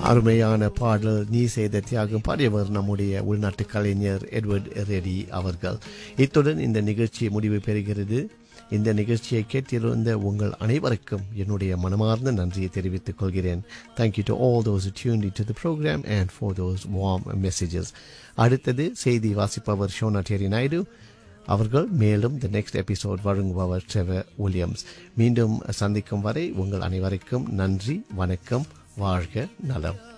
அருமையான பாடல் நீ செய்த தியாகம் பாடியவர் நம்முடைய உள்நாட்டு கலைஞர் எட்வர்ட் ரெடி அவர்கள் இத்துடன் இந்த நிகழ்ச்சி முடிவு பெறுகிறது இந்த நிகழ்ச்சியை கேட்டிருந்த உங்கள் அனைவருக்கும் என்னுடைய மனமார்ந்த நன்றியை தெரிவித்துக் கொள்கிறேன் thank you to all those tuned to the programme and for those warm messages அடுத்தது செய்தி வாசிப்பவர் ஷோனா டெரி நாயுடு அவர்கள் மேலும் தி நெக்ஸ்ட் எபிசோட் வழங்குபவர் ட்ரெவர் வில்லியம்ஸ் மீண்டும் சந்திக்கும் வரை உங்கள் அனைவருக்கும் நன்றி வணக்கம் வாழ்க நலம்